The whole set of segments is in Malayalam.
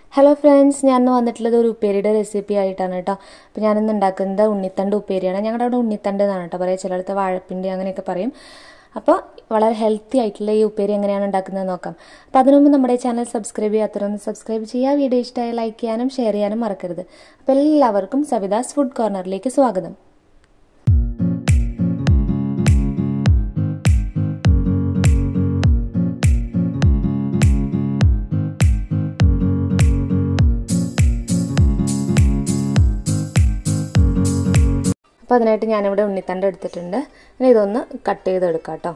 ഹലോ ഫ്രണ്ട്സ് ഞാൻ ഇന്ന് വന്നിട്ടുള്ളത് ഒരു ഉപ്പേരിയുടെ റെസിപ്പി ആയിട്ടാണ് കേട്ടോ അപ്പോൾ ഞാനിന്ന് ഉണ്ടാക്കുന്നത് ഉണ്ണിത്തണ്ട് ഉപ്പേരിയാണ് ഞങ്ങളുടെ അവിടെ ഉണ്ണിത്തണ്ട് എന്നാണ് കേട്ടോ പറയുക ചിലടത്ത് വാഴപ്പിണ്ടി അങ്ങനെയൊക്കെ പറയും അപ്പോൾ വളരെ ഹെൽത്തി ആയിട്ടുള്ള ഈ ഉപ്പേരി എങ്ങനെയാണ് ഉണ്ടാക്കുന്നത് നോക്കാം അപ്പോൾ അതിനു മുമ്പ് നമ്മുടെ ചാനൽ സബ്സ്ക്രൈബ് ചെയ്യാത്തവരൊന്ന് സബ്സ്ക്രൈബ് ചെയ്യുക വീഡിയോ ഇഷ്ടമായി ലൈക്ക് ചെയ്യാനും ഷെയർ ചെയ്യാനും മറക്കരുത് അപ്പോൾ എല്ലാവർക്കും സവിതാസ് ഫുഡ് കോർണറിലേക്ക് സ്വാഗതം അപ്പോൾ അതിനായിട്ട് ഞാനിവിടെ ഉണ്ണിത്തണ്ട് എടുത്തിട്ടുണ്ട് ഇനി ഇതൊന്ന് കട്ട് ചെയ്തെടുക്കാം കേട്ടോ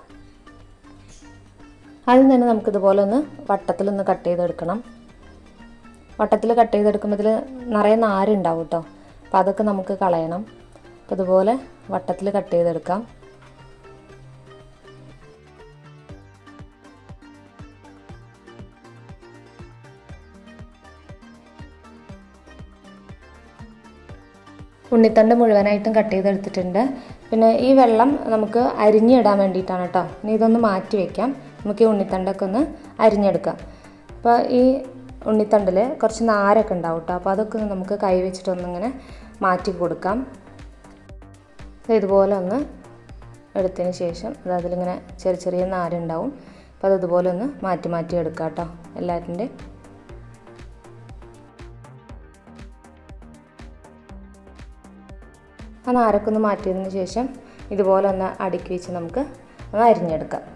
ആദ്യം തന്നെ നമുക്കിതുപോലെ ഒന്ന് വട്ടത്തിലൊന്ന് കട്ട് ചെയ്തെടുക്കണം വട്ടത്തിൽ കട്ട് ചെയ്തെടുക്കുമ്പോൾ ഇതിൽ നിറയെ നാരുണ്ടാവും കേട്ടോ അപ്പോൾ അതൊക്കെ നമുക്ക് കളയണം അപ്പോൾ ഇതുപോലെ വട്ടത്തിൽ കട്ട് ചെയ്തെടുക്കാം ഉണ്ണിത്തണ്ട് മുഴുവനായിട്ടും കട്ട് ചെയ്തെടുത്തിട്ടുണ്ട് പിന്നെ ഈ വെള്ളം നമുക്ക് അരിഞ്ഞിടാൻ വേണ്ടിയിട്ടാണ് കേട്ടോ ഇനി ഇതൊന്ന് മാറ്റി വെക്കാം നമുക്ക് ഈ ഉണ്ണിത്തണ്ടൊക്കെ ഒന്ന് അരിഞ്ഞെടുക്കാം അപ്പോൾ ഈ ഉണ്ണിത്തണ്ടിൽ കുറച്ച് നാരൊക്കെ ഉണ്ടാവും കേട്ടോ അപ്പോൾ അതൊക്കെ ഒന്ന് നമുക്ക് കൈ വെച്ചിട്ടൊന്നിങ്ങനെ മാറ്റി കൊടുക്കാം ഇതുപോലെ ഒന്ന് എടുത്തതിന് ശേഷം അത് അതിലിങ്ങനെ ചെറിയ ചെറിയ നാരുണ്ടാവും അപ്പോൾ അത് ഇതുപോലെ ഒന്ന് മാറ്റി മാറ്റി എടുക്കാം കേട്ടോ എല്ലാറ്റിൻ്റെ ആ നാരൊക്കെ ഒന്ന് മാറ്റിയതിന് ശേഷം ഇതുപോലെ ഒന്ന് അടുക്കി വെച്ച് നമുക്ക് ഒന്ന് അരിഞ്ഞെടുക്കാം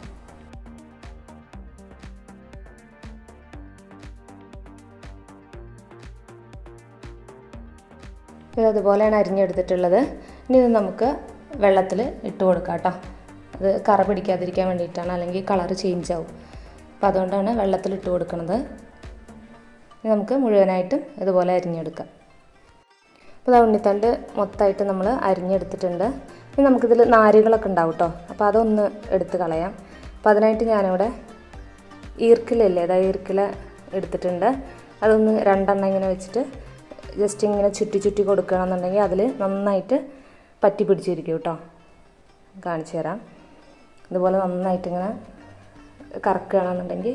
ഇത് അതുപോലെയാണ് അരിഞ്ഞെടുത്തിട്ടുള്ളത് ഇനി ഇത് നമുക്ക് വെള്ളത്തിൽ ഇട്ട് കൊടുക്കാം കേട്ടോ അത് കറ പിടിക്കാതിരിക്കാൻ വേണ്ടിയിട്ടാണ് അല്ലെങ്കിൽ കളർ ചേഞ്ച് ആവും അപ്പോൾ അതുകൊണ്ടാണ് വെള്ളത്തിൽ ഇട്ട് കൊടുക്കുന്നത് ഇനി നമുക്ക് മുഴുവനായിട്ടും ഇതുപോലെ അരിഞ്ഞെടുക്കാം അപ്പോൾ അത് ഉണ്ണിത്തണ്ട് മൊത്തമായിട്ട് നമ്മൾ അരിഞ്ഞെടുത്തിട്ടുണ്ട് ഇനി നമുക്കിതിൽ നാരുകളൊക്കെ ഉണ്ടാവും കേട്ടോ അപ്പോൾ അതൊന്ന് എടുത്ത് കളയാം അപ്പോൾ അതിനായിട്ട് ഞാനിവിടെ ഈർക്കിലല്ലേ അതായത് ഈർക്കില എടുത്തിട്ടുണ്ട് അതൊന്ന് രണ്ടെണ്ണം ഇങ്ങനെ വെച്ചിട്ട് ജസ്റ്റ് ഇങ്ങനെ ചുറ്റി ചുറ്റി കൊടുക്കുകയാണെന്നുണ്ടെങ്കിൽ അതിൽ നന്നായിട്ട് പറ്റി പിടിച്ചിരിക്കും കേട്ടോ കാണിച്ചു തരാം ഇതുപോലെ നന്നായിട്ട് ഇങ്ങനെ കറക്കുകയാണെന്നുണ്ടെങ്കിൽ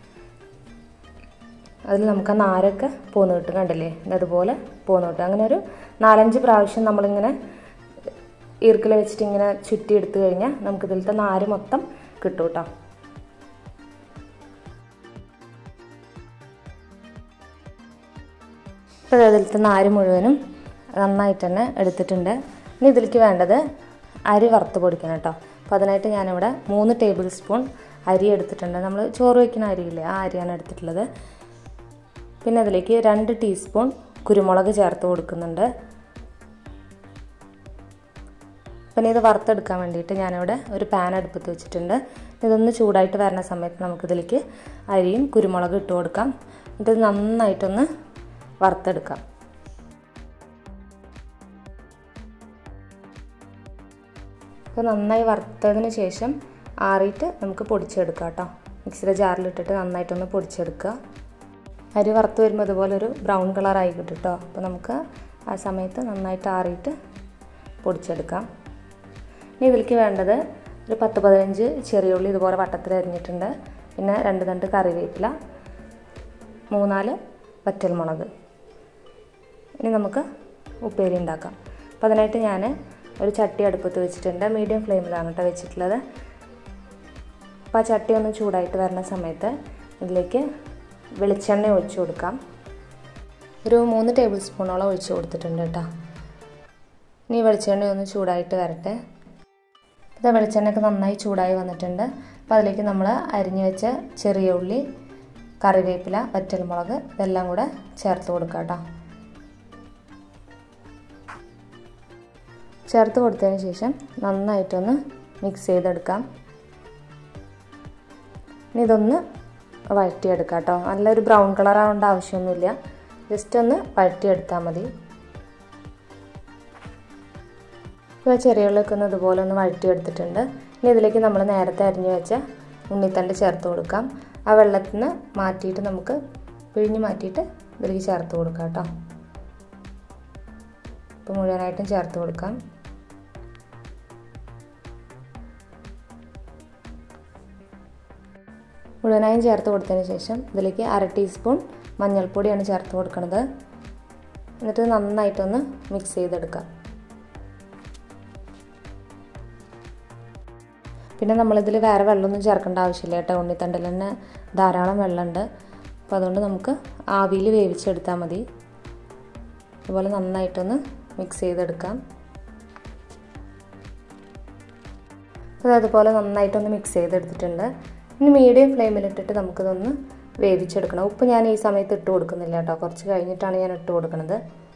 അതിൽ നമുക്ക് ആ നാരൊക്കെ പോന്ന് കിട്ടും കണ്ടില്ലേ അതുപോലെ പോന്ന് കിട്ടും അങ്ങനെ ഒരു നാലഞ്ച് പ്രാവശ്യം നമ്മളിങ്ങനെ ഈർക്കിൽ വെച്ചിട്ട് ഇങ്ങനെ ചുറ്റി എടുത്തു കഴിഞ്ഞാൽ നമുക്ക് ഇതിലത്തെ നാര് മൊത്തം കിട്ടും കേട്ടോ ഇപ്പോൾ അതിലത്തെ നാര് മുഴുവനും നന്നായിട്ട് തന്നെ എടുത്തിട്ടുണ്ട് ഇനി ഇതിലേക്ക് വേണ്ടത് അരി വറുത്ത് പൊടിക്കണം കേട്ടോ അപ്പോൾ അതിനായിട്ട് ഞാനിവിടെ മൂന്ന് ടേബിൾ സ്പൂൺ അരി എടുത്തിട്ടുണ്ട് നമ്മൾ ചോറ് വയ്ക്കുന്ന അരിയില്ലേ ആ അരിയാണ് എടുത്തിട്ടുള്ളത് പിന്നെ അതിലേക്ക് രണ്ട് ടീസ്പൂൺ കുരുമുളക് ചേർത്ത് കൊടുക്കുന്നുണ്ട് പിന്നെ ഇത് വറുത്തെടുക്കാൻ വേണ്ടിയിട്ട് ഞാനിവിടെ ഒരു പാൻ അടുപ്പത്ത് വെച്ചിട്ടുണ്ട് ഇതൊന്ന് ചൂടായിട്ട് വരുന്ന സമയത്ത് നമുക്കിതിലേക്ക് അരിയും കുരുമുളകും ഇട്ട് കൊടുക്കാം ഇത് നന്നായിട്ടൊന്ന് വറുത്തെടുക്കാം അപ്പോൾ നന്നായി വറുത്തതിന് ശേഷം ആറിയിട്ട് നമുക്ക് പൊടിച്ചെടുക്കാം കേട്ടോ മിക്സിയുടെ ജാറിലിട്ടിട്ട് നന്നായിട്ടൊന്ന് പൊടിച്ചെടുക്കുക അരി വറുത്ത് വരുമ്പോൾ അതുപോലെ ഒരു ബ്രൗൺ കളറായി കിട്ടും കേട്ടോ അപ്പോൾ നമുക്ക് ആ സമയത്ത് നന്നായിട്ട് ആറിയിട്ട് പൊടിച്ചെടുക്കാം ഇനി ഇതിലേക്ക് വേണ്ടത് ഒരു പത്ത് പതിനഞ്ച് ചെറിയ ഉള്ളി ഇതുപോലെ വട്ടത്തിൽ അരിഞ്ഞിട്ടുണ്ട് പിന്നെ രണ്ട് തണ്ട് കറിവേപ്പില മൂന്നാല് വറ്റൽമുളക് ഇനി നമുക്ക് ഉപ്പേരി ഉണ്ടാക്കാം അപ്പോൾ അതിനായിട്ട് ഞാൻ ഒരു ചട്ടി അടുപ്പത്ത് വെച്ചിട്ടുണ്ട് മീഡിയം ഫ്ലെയിമിലാണ് കേട്ടോ വെച്ചിട്ടുള്ളത് അപ്പോൾ ആ ചട്ടി ഒന്ന് ചൂടായിട്ട് വരുന്ന സമയത്ത് ഇതിലേക്ക് വെളിച്ചെണ്ണ ഒഴിച്ചു കൊടുക്കാം ഒരു മൂന്ന് ടേബിൾ സ്പൂണോളം ഒഴിച്ചു കൊടുത്തിട്ടുണ്ട് കേട്ടോ ഇനി വെളിച്ചെണ്ണ ഒന്ന് ചൂടായിട്ട് വരട്ടെ ഇത് വെളിച്ചെണ്ണയൊക്കെ നന്നായി ചൂടായി വന്നിട്ടുണ്ട് അപ്പോൾ അതിലേക്ക് നമ്മൾ അരിഞ്ഞു വെച്ച ചെറിയ ഉള്ളി കറിവേപ്പില വറ്റൽമുളക് ഇതെല്ലാം കൂടെ ചേർത്ത് കൊടുക്കാം കേട്ടോ ചേർത്ത് കൊടുത്തതിന് ശേഷം നന്നായിട്ടൊന്ന് മിക്സ് ചെയ്തെടുക്കാം ഇനി ഇതൊന്ന് വഴറ്റിയെടുക്കാം കേട്ടോ നല്ലൊരു ബ്രൗൺ കളർ ആവേണ്ട ആവശ്യമൊന്നുമില്ല ജസ്റ്റ് ഒന്ന് വഴറ്റിയെടുത്താൽ മതി ഇപ്പോൾ ചെറിയുള്ളിലേക്ക് ഒന്ന് ഇതുപോലെ ഒന്ന് വഴറ്റിയെടുത്തിട്ടുണ്ട് ഇനി ഇതിലേക്ക് നമ്മൾ നേരത്തെ അരിഞ്ഞു വെച്ച ഉണ്ണിത്തണ്ട് ചേർത്ത് കൊടുക്കാം ആ വെള്ളത്തിൽ നിന്ന് മാറ്റിയിട്ട് നമുക്ക് പിഴിഞ്ഞ് മാറ്റിയിട്ട് ഇതിലേക്ക് ചേർത്ത് കൊടുക്കാം കേട്ടോ ഇപ്പോൾ മുഴുവനായിട്ടും ചേർത്ത് കൊടുക്കാം മുഴുവനായും ചേർത്ത് കൊടുത്തതിന് ശേഷം ഇതിലേക്ക് അര ടീസ്പൂൺ മഞ്ഞൾപ്പൊടിയാണ് ചേർത്ത് കൊടുക്കുന്നത് എന്നിട്ട് നന്നായിട്ടൊന്ന് മിക്സ് ചെയ്തെടുക്കാം പിന്നെ നമ്മളിതിൽ വേറെ വെള്ളമൊന്നും ചേർക്കേണ്ട ആവശ്യമില്ല കേട്ടോ ഉണ്ണിത്തണ്ടിൽ തന്നെ ധാരാളം വെള്ളമുണ്ട് അപ്പോൾ അതുകൊണ്ട് നമുക്ക് ആവിയിൽ വേവിച്ചെടുത്താൽ മതി അതുപോലെ നന്നായിട്ടൊന്ന് മിക്സ് ചെയ്തെടുക്കാം അപ്പോൾ അതുപോലെ നന്നായിട്ടൊന്ന് മിക്സ് ചെയ്തെടുത്തിട്ടുണ്ട് ഇനി മീഡിയം ഫ്ലെയിമിലിട്ടിട്ട് നമുക്കിതൊന്ന് വേവിച്ചെടുക്കണം ഉപ്പ് ഞാൻ ഈ സമയത്ത് ഇട്ട് കൊടുക്കുന്നില്ല കേട്ടോ കുറച്ച് കഴിഞ്ഞിട്ടാണ് ഞാൻ ഇട്ട് കൊടുക്കുന്നത്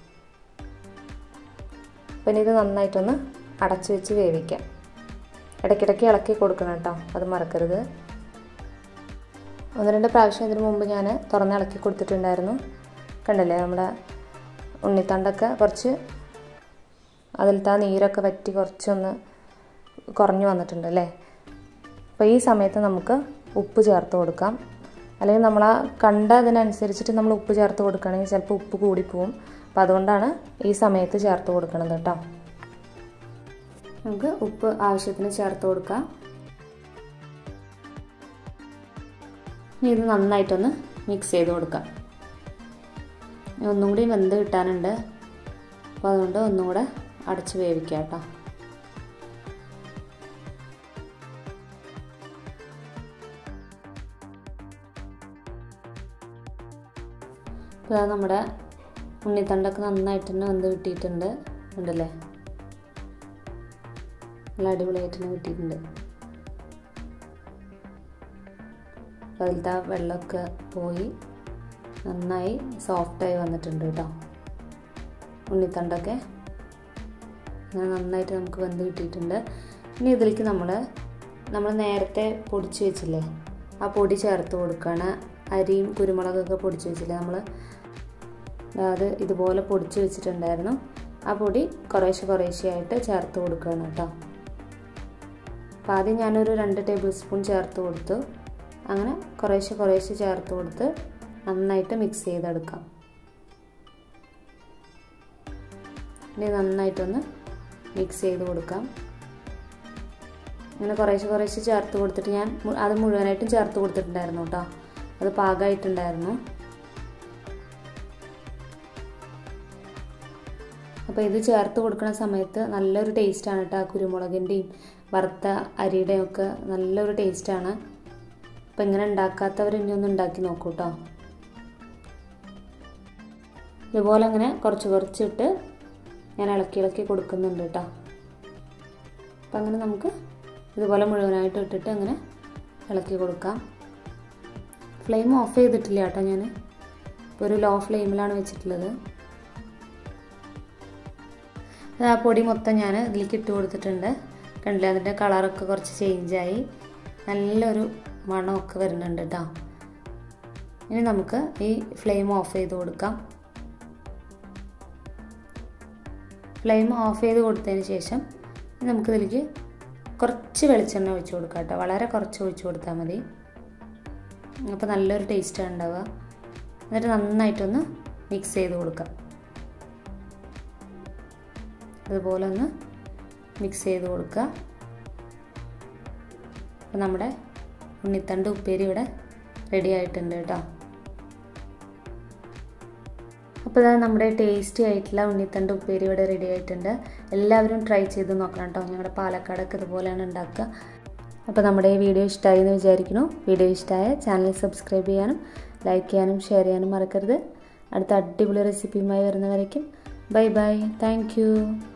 പിന്നെ ഇത് നന്നായിട്ടൊന്ന് അടച്ചു വെച്ച് വേവിക്കാം ഇടയ്ക്കിടയ്ക്ക് ഇളക്കി കൊടുക്കണം കേട്ടോ അത് മറക്കരുത് ഒന്ന് രണ്ട് പ്രാവശ്യം ഇതിനു മുമ്പ് ഞാൻ തുറന്ന് ഇളക്കി കൊടുത്തിട്ടുണ്ടായിരുന്നു കണ്ടല്ലേ നമ്മുടെ ഉണ്ണിത്തണ്ടൊക്കെ കുറച്ച് അതിലത്തെ ആ നീരൊക്കെ വറ്റി കുറച്ചൊന്ന് കുറഞ്ഞു വന്നിട്ടുണ്ട് അല്ലേ അപ്പോൾ ഈ സമയത്ത് നമുക്ക് ഉപ്പ് ചേർത്ത് കൊടുക്കാം അല്ലെങ്കിൽ നമ്മൾ ആ കണ്ട അതിനനുസരിച്ചിട്ട് നമ്മൾ ഉപ്പ് ചേർത്ത് കൊടുക്കുകയാണെങ്കിൽ ചിലപ്പോൾ ഉപ്പ് കൂടിപ്പോവും അപ്പോൾ അതുകൊണ്ടാണ് ഈ സമയത്ത് ചേർത്ത് കൊടുക്കണത് കേട്ടോ നമുക്ക് ഉപ്പ് ആവശ്യത്തിന് ചേർത്ത് കൊടുക്കാം ഇനി ഇത് നന്നായിട്ടൊന്ന് മിക്സ് ചെയ്ത് കൊടുക്കാം ഒന്നും കൂടി വെന്ത് കിട്ടാനുണ്ട് അപ്പോൾ അതുകൊണ്ട് ഒന്നും കൂടെ അടച്ച് വേവിക്കാം കേട്ടോ ഇപ്പോൾ നമ്മുടെ ഉണ്ണിത്തണ്ടൊക്കെ നന്നായിട്ട് തന്നെ വെന്ത് കിട്ടിയിട്ടുണ്ട് ഉണ്ടല്ലേ നല്ല അടിപൊളിയായിട്ട് തന്നെ കിട്ടിയിട്ടുണ്ട് അതിലത്തെ ആ വെള്ളമൊക്കെ പോയി നന്നായി സോഫ്റ്റായി വന്നിട്ടുണ്ട് കേട്ടോ ഉണ്ണിത്തണ്ടൊക്കെ അങ്ങനെ നന്നായിട്ട് നമുക്ക് വെന്ത് കിട്ടിയിട്ടുണ്ട് ഇനി ഇതിലേക്ക് നമ്മൾ നമ്മൾ നേരത്തെ പൊടിച്ച് വെച്ചില്ലേ ആ പൊടി ചേർത്ത് കൊടുക്കുകയാണ് അരിയും കുരുമുളകൊക്കെ പൊടിച്ച് വെച്ചില്ലേ നമ്മൾ അത് ഇതുപോലെ പൊടിച്ച് വെച്ചിട്ടുണ്ടായിരുന്നു ആ പൊടി കുറേശ്ശെ കുറേശ്ശെയായിട്ട് ചേർത്ത് കൊടുക്കുകയാണ് കേട്ടോ അപ്പോൾ ആദ്യം ഞാനൊരു രണ്ട് ടേബിൾ സ്പൂൺ ചേർത്ത് കൊടുത്തു അങ്ങനെ കുറേശ്ശെ കുറേശ്ശെ ചേർത്ത് കൊടുത്ത് നന്നായിട്ട് മിക്സ് ചെയ്തെടുക്കാം ഇനി നന്നായിട്ടൊന്ന് മിക്സ് ചെയ്ത് കൊടുക്കാം ഇങ്ങനെ കുറേശ്ശെ കുറേശ്ശെ ചേർത്ത് കൊടുത്തിട്ട് ഞാൻ അത് മുഴുവനായിട്ടും ചേർത്ത് കൊടുത്തിട്ടുണ്ടായിരുന്നു കേട്ടോ അത് പാകമായിട്ടുണ്ടായിരുന്നു അപ്പോൾ ഇത് ചേർത്ത് കൊടുക്കുന്ന സമയത്ത് നല്ലൊരു ടേസ്റ്റാണ് കേട്ടോ കുരുമുളകിൻ്റെയും വറുത്ത അരിയുടെയും ഒക്കെ നല്ലൊരു ടേസ്റ്റാണ് അപ്പോൾ ഇങ്ങനെ ഉണ്ടാക്കാത്തവർ ഇനി ഒന്ന് ഉണ്ടാക്കി നോക്കൂ കേട്ടോ ഇതുപോലെ അങ്ങനെ കുറച്ച് കുറച്ചിട്ട് ഞാൻ ഇളക്കി ഇളക്കി കൊടുക്കുന്നുണ്ട് കേട്ടോ അപ്പം അങ്ങനെ നമുക്ക് ഇതുപോലെ മുഴുവനായിട്ട് ഇട്ടിട്ട് അങ്ങനെ ഇളക്കി കൊടുക്കാം ഫ്ലെയിം ഓഫ് ചെയ്തിട്ടില്ല കേട്ടോ ഞാൻ ഇപ്പോൾ ഒരു ലോ ഫ്ലെയിമിലാണ് വെച്ചിട്ടുള്ളത് ആ പൊടി മൊത്തം ഞാൻ ഇതിലേക്ക് ഇട്ട് കൊടുത്തിട്ടുണ്ട് കണ്ടില്ലേ അതിൻ്റെ കളറൊക്കെ കുറച്ച് ചേഞ്ചായി നല്ലൊരു മണമൊക്കെ വരുന്നുണ്ട് കേട്ടോ ഇനി നമുക്ക് ഈ ഫ്ലെയിം ഓഫ് ചെയ്ത് കൊടുക്കാം ഫ്ലെയിം ഓഫ് ചെയ്ത് കൊടുത്തതിന് ശേഷം നമുക്കിതിലേക്ക് കുറച്ച് വെളിച്ചെണ്ണ ഒഴിച്ച് കൊടുക്കാം കേട്ടോ വളരെ കുറച്ച് ഒഴിച്ച് കൊടുത്താൽ മതി അപ്പോൾ നല്ലൊരു ടേസ്റ്റാണ് ഉണ്ടാവുക എന്നിട്ട് നന്നായിട്ടൊന്ന് മിക്സ് ചെയ്ത് കൊടുക്കാം അതുപോലെ ഒന്ന് മിക്സ് ചെയ്ത് കൊടുക്കുക അപ്പോൾ നമ്മുടെ ഉണ്ണിത്തണ്ട് ഉപ്പേരി ഇവിടെ റെഡി ആയിട്ടുണ്ട് കേട്ടോ അപ്പോൾ ഇതാ നമ്മുടെ ടേസ്റ്റി ആയിട്ടുള്ള ഉണ്ണിത്തണ്ട് ഉപ്പേരി ഇവിടെ റെഡി ആയിട്ടുണ്ട് എല്ലാവരും ട്രൈ ചെയ്ത് നോക്കണം കേട്ടോ ഞങ്ങളുടെ പാലക്കാടൊക്കെ ഇതുപോലെയാണ് ഉണ്ടാക്കുക അപ്പോൾ നമ്മുടെ ഈ വീഡിയോ ഇഷ്ടമായി എന്ന് വിചാരിക്കുന്നു വീഡിയോ ഇഷ്ടമായ ചാനൽ സബ്സ്ക്രൈബ് ചെയ്യാനും ലൈക്ക് ചെയ്യാനും ഷെയർ ചെയ്യാനും മറക്കരുത് അടുത്ത അടിപൊളി റെസിപ്പിയുമായി വരുന്നവരേക്കും ബൈ ബൈ താങ്ക്